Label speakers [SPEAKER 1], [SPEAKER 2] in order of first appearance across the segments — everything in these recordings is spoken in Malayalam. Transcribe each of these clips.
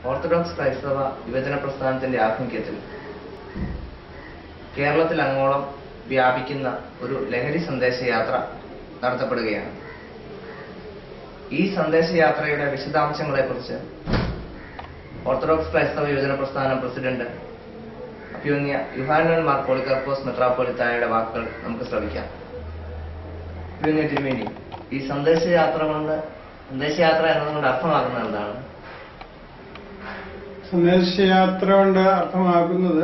[SPEAKER 1] ഓർത്തഡോക്സ് ക്രൈസ്തവ വിഭജന പ്രസ്ഥാനത്തിന്റെ ആഭിമുഖ്യത്തിൽ കേരളത്തിൽ അങ്ങോളം വ്യാപിക്കുന്ന ഒരു ലഹരി സന്ദേശയാത്ര നടത്തപ്പെടുകയാണ് ഈ സന്ദേശയാത്രയുടെ വിശദാംശങ്ങളെക്കുറിച്ച് ഓർത്തഡോക്സ് ക്രൈസ്തവ യുവജന പ്രസ്ഥാനം പ്രസിഡന്റ് അഭ്യുന്യ യുഹാനൻ മാർ പോളികർപ്പോസ് മെത്രാപ്പോലിത്തായുടെ വാക്കുകൾ നമുക്ക് ശ്രവിക്കാം അഭ്യുന്യ തിരുമേനി ഈ സന്ദേശയാത്ര കൊണ്ട് സന്ദേശയാത്ര എന്നതുകൊണ്ട് അർത്ഥമാക്കുന്നത് എന്താണ്
[SPEAKER 2] സന്ദേശയാത്ര കൊണ്ട് അർത്ഥമാക്കുന്നത്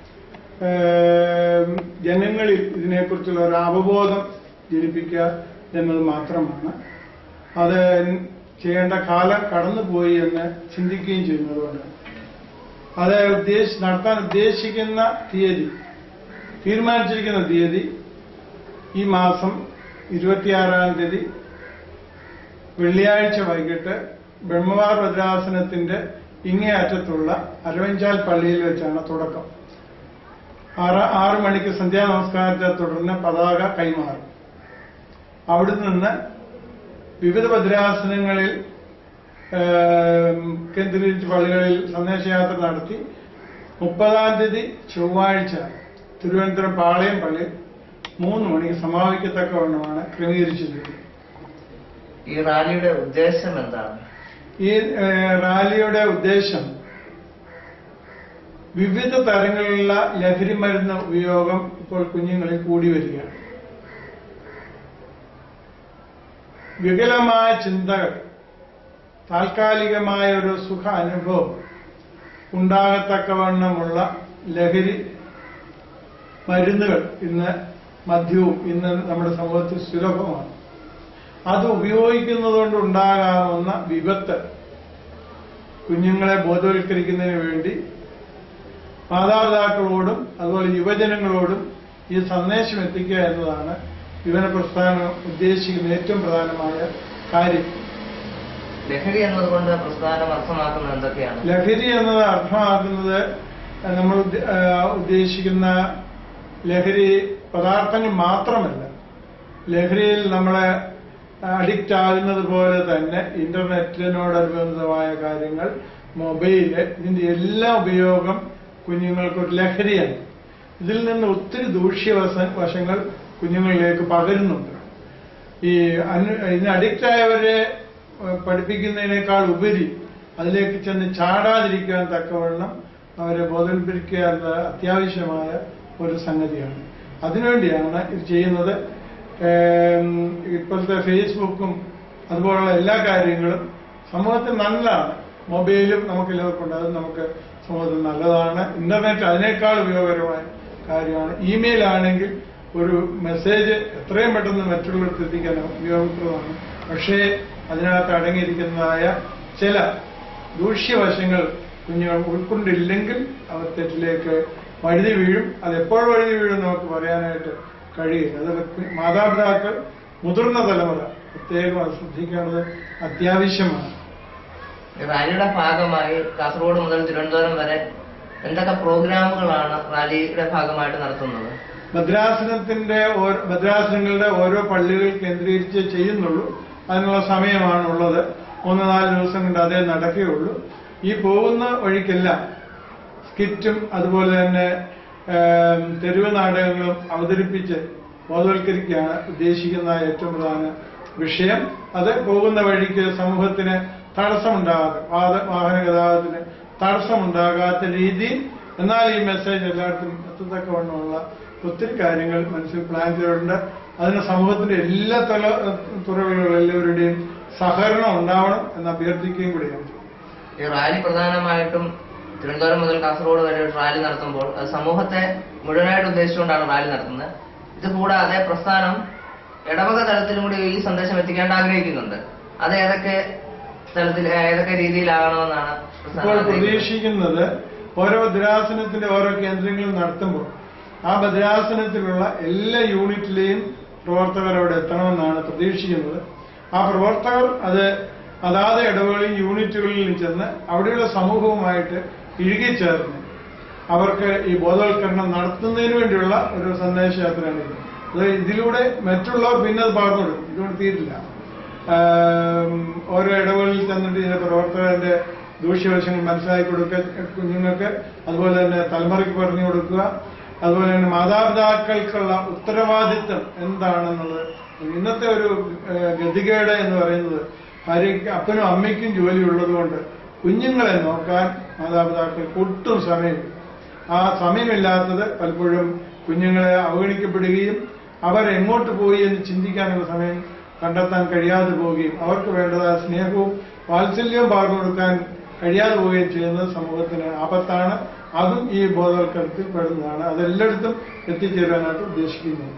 [SPEAKER 2] ഏം, ജനങ്ങളിൽ ഇതിനെക്കുറിച്ചുള്ള ഒരു അവബോധം ജനിപ്പിക്കുക എന്നത് മാത്രമാണ് അത് ചെയ്യേണ്ട കാലം കടന്നുപോയി എന്ന് ചിന്തിക്കുകയും ചെയ്യുന്നതുകൊണ്ട് അത് ഉദ്ദേശ നടത്താൻ ഉദ്ദേശിക്കുന്ന തീയതി തീരുമാനിച്ചിരിക്കുന്ന തീയതി ഈ മാസം ഇരുപത്തിയാറാം തീയതി വെള്ളിയാഴ്ച വൈകിട്ട് ബ്രഹ്മവാർ ഭദ്രാസനത്തിന്റെ ഇങ്ങേ അറ്റത്തുള്ള അരവഞ്ചാൽ പള്ളിയിൽ വെച്ചാണ് തുടക്കം ആറ് ആറ് മണിക്ക് സന്ധ്യാ നമസ്കാരത്തെ തുടർന്ന് പതാക കൈമാറും അവിടെ നിന്ന് വിവിധ ഭദ്രാസനങ്ങളിൽ ഏം, കേന്ദ്രീകരിച്ച് പള്ളികളിൽ സന്ദേശയാത്ര നടത്തി മുപ്പതാം തീയതി ചൊവ്വാഴ്ച തിരുവനന്തപുരം പാളയം പള്ളി മൂന്ന് മണിക്ക് സമാപിക്കത്തക്കവണ്ണമാണ് ക്രമീകരിച്ചിരിക്കുന്നത്
[SPEAKER 1] ഈ റാലിയുടെ ഉദ്ദേശം എന്താണ്
[SPEAKER 2] ഈ ഏഹ്, റാലിയുടെ ഉദ്ദേശം വിവിധ തരങ്ങളിലുള്ള ലഹരി മരുന്ന് ഉപയോഗം ഇപ്പോൾ കുഞ്ഞുങ്ങളിൽ കൂടി വരികയാണ് വികലമായ ചിന്തകൾ താൽക്കാലികമായ ഒരു സുഖ അനുഭവം ഉണ്ടാകത്തക്കവണ്ണമുള്ള ലഹരി മരുന്നുകൾ ഇന്ന് മദ്യവും ഇന്ന് നമ്മുടെ സമൂഹത്തിൽ സുലഭമാണ് അത് ഉപയോഗിക്കുന്നതുകൊണ്ട് ഉണ്ടാകാവുന്ന വിപത്ത് കുഞ്ഞുങ്ങളെ ബോധവൽക്കരിക്കുന്നതിന് വേണ്ടി മാതാപിതാക്കളോടും അതുപോലെ യുവജനങ്ങളോടും ഈ സന്ദേശം എത്തിക്കുക എന്നതാണ് യുവന പ്രസ്ഥാനം ഉദ്ദേശിക്കുന്ന ഏറ്റവും പ്രധാനമായ കാര്യം
[SPEAKER 1] ലഹരി എന്നതുകൊണ്ട് പ്രസ്ഥാനം അർത്ഥമാക്കുന്നത് എന്തൊക്കെയാണ്
[SPEAKER 2] ലഹരി എന്നത് അർത്ഥമാക്കുന്നത് നമ്മൾ ഉദ്ദ- ആ, ഉദ്ദേശിക്കുന്ന ലഹരി പദാർത്ഥങ്ങൾ മാത്രമല്ല ലഹരിയിൽ നമ്മളെ അഡിക്റ്റ് ആകുന്നത് പോലെ തന്നെ ഇന്റർനെറ്റിനോടനുബന്ധമായ കാര്യങ്ങൾ മൊബൈല് ഇതിന്റെ എല്ലാ ഉപയോഗം കുഞ്ഞുങ്ങൾക്ക് ഒരു ലഹരിയാണ് ഇതിൽ നിന്ന് ഒത്തിരി ദൂഷ്യവശ വശങ്ങൾ കുഞ്ഞുങ്ങളിലേക്ക് പകരുന്നുണ്ട് ഈ അനു- ഇതിന് അഡിക്റ്റ് ആയവരെ ഏഹ്, പഠിപ്പിക്കുന്നതിനേക്കാൾ ഉപരി അതിലേക്ക് ചെന്ന് ചാടാതിരിക്കാൻ തക്കവണ്ണം അവരെ ബോധവൽക്കരിക്കുക എന്നത് അത്യാവശ്യമായ ഒരു സംഗതിയാണ് അതിനുവേണ്ടിയാണ് ഇത് ചെയ്യുന്നത് ഏം, ഇപ്പോഴത്തെ ഫേസ്ബുക്കും അതുപോലുള്ള എല്ലാ കാര്യങ്ങളും സമൂഹത്തിൽ നല്ലതാണ് മൊബൈലും നമുക്ക് എല്ലാവർക്കും അത് നമുക്ക് സമൂഹത്തിൽ നല്ലതാണ് ഇന്റർനെറ്റ് അതിനേക്കാൾ ഉപയോഗകരമായ കാര്യമാണ് ഇമെയിൽ ആണെങ്കിൽ ഒരു മെസ്സേജ് എത്രയും പെട്ടെന്ന് മറ്റുള്ളവർക്ക് എത്തിക്കാൻ ഉപയോഗപ്രദമാണ് പക്ഷേ അതിനകത്ത് അടങ്ങിയിരിക്കുന്നതായ ചില ദൂഷ്യവശങ്ങൾ കുഞ്ഞുങ്ങൾ ഉൾക്കൊണ്ടില്ലെങ്കിൽ അവർ തെറ്റിലേക്ക് വഴുതി വീഴും അത് എപ്പോൾ വഴുതി വീഴും നമുക്ക് പറയാനായിട്ട് കഴിയില്ല അത് കു- മാതാപിതാക്കൾ മുതിർന്ന തലമുറ പ്രത്യേകം അത് ശ്രദ്ധിക്കേണ്ടത് അത്യാവശ്യമാണ്
[SPEAKER 1] ഈ റാലിയുടെ ഭാഗമായി കാസർഗോഡ് മുതൽ തിരുവനന്തപുരം വരെ എന്തൊക്കെ പ്രോഗ്രാമുകളാണ് റാലിയുടെ ഭാഗമായിട്ട് നടത്തുന്നത്
[SPEAKER 2] ഭദ്രാസനത്തിന്റെ ഓരോ ഭദ്രാസനങ്ങളുടെ ഓരോ പള്ളികൾ കേന്ദ്രീകരിച്ച് ചെയ്യുന്നുള്ളൂ അതിനുള്ള സമയമാണ് ഉള്ളത് മൂന്ന് നാല് ദിവസം കൊണ്ട് അതേ നടക്കുകയുള്ളൂ ഈ പോകുന്ന വഴിക്കെല്ലാം സ്കിറ്റും അതുപോലെ തന്നെ ഏം, തെരുവ് നാടകങ്ങളും അവതരിപ്പിച്ച് ബോധവൽക്കരിക്കുകയാണ് ഉദ്ദേശിക്കുന്ന ഏറ്റവും പ്രധാന വിഷയം അത് പോകുന്ന വഴിക്ക് സമൂഹത്തിന് തടസ്സമുണ്ടാകാതെ വാഹ- വാഹന ഗതാഗതത്തിന് തടസ്സമുണ്ടാകാത്ത രീതിയിൽ എന്നാൽ ഈ മെസ്സേജ് എല്ലായിടത്തും എത്തത്തക്കവണ്ണമുള്ള ഒത്തിരി കാര്യങ്ങൾ മനസ്സിൽ പ്ലാൻ ചെയ്തിട്ടുണ്ട് അതിന് സമൂഹത്തിന്റെ എല്ലാ തല തുറകളിലുള്ള എല്ലാവരുടെയും സഹകരണം ഉണ്ടാവണം എന്ന് അഭ്യർത്ഥിക്കുകയും കൂടിയാണ്
[SPEAKER 1] ഈ റാലി പ്രധാനമായിട്ടും തിരുവനന്തപുരം മുതൽ കാസർഗോഡ് വരെ ഒരു റാലി നടത്തുമ്പോൾ അത് സമൂഹത്തെ മുഴുവനായിട്ട് ഉദ്ദേശിച്ചുകൊണ്ടാണ് റാലി നടത്തുന്നത് ഇത് കൂടാതെ പ്രസ്ഥാനം ഇടവക തലത്തിലും കൂടി ഈ സന്ദേശം എത്തിക്കേണ്ട ആഗ്രഹിക്കുന്നുണ്ട് അത് ഏതൊക്കെ തലത്തിൽ ഏതൊക്കെ രീതിയിലാകണമെന്നാണ് പ്രസ്ഥാനം
[SPEAKER 2] ഇപ്പോൾ
[SPEAKER 1] ആഗ്രഹിക്കുന്നത്?
[SPEAKER 2] പ്രതീക്ഷിക്കുന്നത് ഓരോ ഭദ്രാസനത്തിന്റെ ഓരോ കേന്ദ്രങ്ങളും നടത്തുമ്പോൾ ആ ഭദ്രാസനത്തിലുള്ള എല്ലാ യൂണിറ്റിലെയും പ്രവർത്തകർ അവിടെ എത്തണമെന്നാണ് പ്രതീക്ഷിക്കുന്നത് ആ പ്രവർത്തകർ അത് അതാത് ഇടവുകളിൽ യൂണിറ്റുകളിൽ ചെന്ന് അവിടെയുള്ള സമൂഹവുമായിട്ട് ഇഴുകിച്ചേർന്ന് അവർക്ക് ഈ ബോധവൽക്കരണം നടത്തുന്നതിന് വേണ്ടിയുള്ള ഒരു സന്ദേശയാത്രയാണ് ഇത് അത് ഇതിലൂടെ മറ്റുള്ളവർ പിന്നെ അത് പകർന്നിടും ഇതുകൊണ്ട് തീരില്ല ആം, ഓരോ ഇടവുകളിൽ ചെന്നിട്ട് ഇതിന്റെ പ്രവർത്തകരുടെ ദൂഷ്യവശങ്ങൾ മനസ്സിലാക്കി കൊടുക്കുക കുഞ്ഞുങ്ങൾക്ക് അതുപോലെ തന്നെ തലമുറയ്ക്ക് പറഞ്ഞു കൊടുക്കുക അതുപോലെ തന്നെ മാതാപിതാക്കൾക്കുള്ള ഉത്തരവാദിത്വം എന്താണെന്നുള്ളത് ഇന്നത്തെ ഒരു ഏഹ്, ഗതികേട് എന്ന് പറയുന്നത് ഭാര്യയ്ക്ക് അപ്പനും അമ്മയ്ക്കും ജോലി ഉള്ളതുകൊണ്ട് കുഞ്ഞുങ്ങളെ നോക്കാൻ മാതാപിതാക്കൾക്ക് ഒട്ടും സമയമില്ല ആ സമയമില്ലാത്തത് പലപ്പോഴും കുഞ്ഞുങ്ങളെ അവഗണിക്കപ്പെടുകയും അവരെങ്ങോട്ട് പോയി എന്ന് ചിന്തിക്കാനുള്ള സമയം കണ്ടെത്താൻ കഴിയാതെ പോവുകയും അവർക്ക് വേണ്ടതായ സ്നേഹവും വാത്സല്യവും പകർന്നു കൊടുക്കാൻ കഴിയാതെ പോവുകയും ചെയ്യുന്നത് സമൂഹത്തിന് ആപത്താണ് അതും ഈ ബോധവൽക്കരണത്തിൽ പെടുന്നതാണ് അതെല്ലായിടത്തും എത്തിച്ചേരാനായിട്ട് ഉദ്ദേശിക്കുന്നത്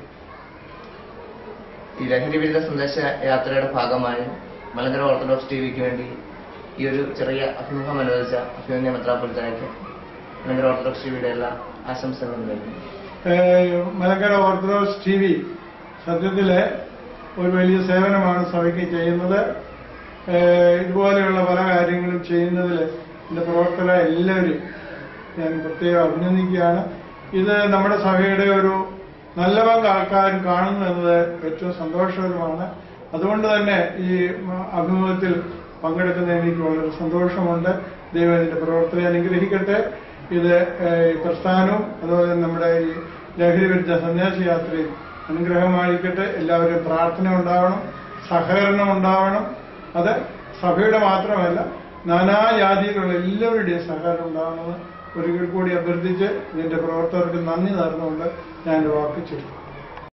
[SPEAKER 1] ഈ ലഹരി വിരുദ്ധ സന്ദേശ യാത്രയുടെ ഭാഗമായി മലങ്കര ഓർത്തഡോക്സ് ടി വിക്ക് വേണ്ടി ഈ ഒരു ചെറിയ അഭിമുഖം അനുവദിച്ച അഭിമന്യ മെത്രാപ്പൊലിത്തനയ്ക്ക് മലങ്കര ഓർത്തഡോക്സ് ടി വിയുടെ എല്ലാ ആശംസകളും നേരുന്നു
[SPEAKER 2] ഏഹ് മലങ്കര ഓർത്തഡോക്സ് ടി വി സത്യത്തില് ഒരു വലിയ സേവനമാണ് സഭയ്ക്ക് ചെയ്യുന്നത് ഏഹ് ഇതുപോലെയുള്ള പല കാര്യങ്ങളും ചെയ്യുന്നതിൽ എന്റെ പ്രവർത്തകരെ എല്ലാവരും ഞാൻ പ്രത്യേകം അഭിനന്ദിക്കുകയാണ് ഇത് നമ്മുടെ സഭയുടെ ഒരു നല്ല പങ്ക് ആൾക്കാർ കാണുന്നു എന്നത് ഏറ്റവും സന്തോഷകരമാണ് അതുകൊണ്ട് തന്നെ ഈ അഭിമുഖത്തിൽ പങ്കെടുക്കുന്ന എനിക്ക് വളരെ സന്തോഷമുണ്ട് ദൈവം ഇതിന്റെ പ്രവർത്തനം അനുഗ്രഹിക്കട്ടെ ഇത് ഏഹ്, ഈ പ്രസ്ഥാനവും അതുപോലെ തന്നെ നമ്മുടെ ഈ ലഹരി വിരുദ്ധ സന്യാസയാത്രയും അനുഗ്രഹമായിരിക്കട്ടെ എല്ലാവരും പ്രാർത്ഥന ഉണ്ടാവണം സഹകരണം ഉണ്ടാവണം അത് സഭയുടെ മാത്രമല്ല നാനാജാതികളുള്ള എല്ലാവരുടെയും സഹകരണം ഉണ്ടാവണമെന്ന് ഒരിക്കൽ കൂടി അഭ്യർത്ഥിച്ച് ഇതിന്റെ പ്രവർത്തകർക്ക് നന്ദി നേർന്നുകൊണ്ട് ഞാൻ എൻ്റെ വാക്ക് ചെയ്തു